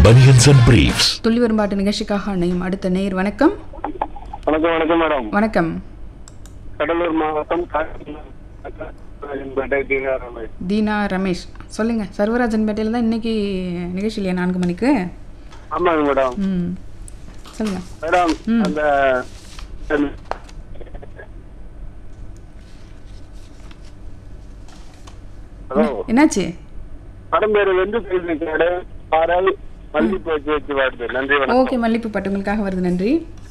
Bunions and Briefs. துள்ளி வரும்பாட்டு நிகழ்ச்சிக்காக அணையும் அடுத்த நேர் வணக்கம் வணக்கம் வணக்கம் மேடம் வணக்கம் கடலூர் மாவட்டம் காஞ்சிபேட்டை தீனாராமன் தீனா ரமேஷ் சொல்லுங்க சர்வராஜன்பேட்டையில் தான் இன்னைக்கு நிகழ்ச்சி இல்லையா நான்கு மணிக்கு ஆமாங்க மேடம் ம் சொல்லுங்க மேடம் ம். அந்த ஹலோ என்னாச்சு படம் பேரு வந்து பேசுறேன் பாரல் மல்லிப்பூ வச்சு வச்சு வாடுது நன்றி வணக்கம் ஓகே மல்லிப்பூ பட்டு உங்களுக்காக வருது நன்றி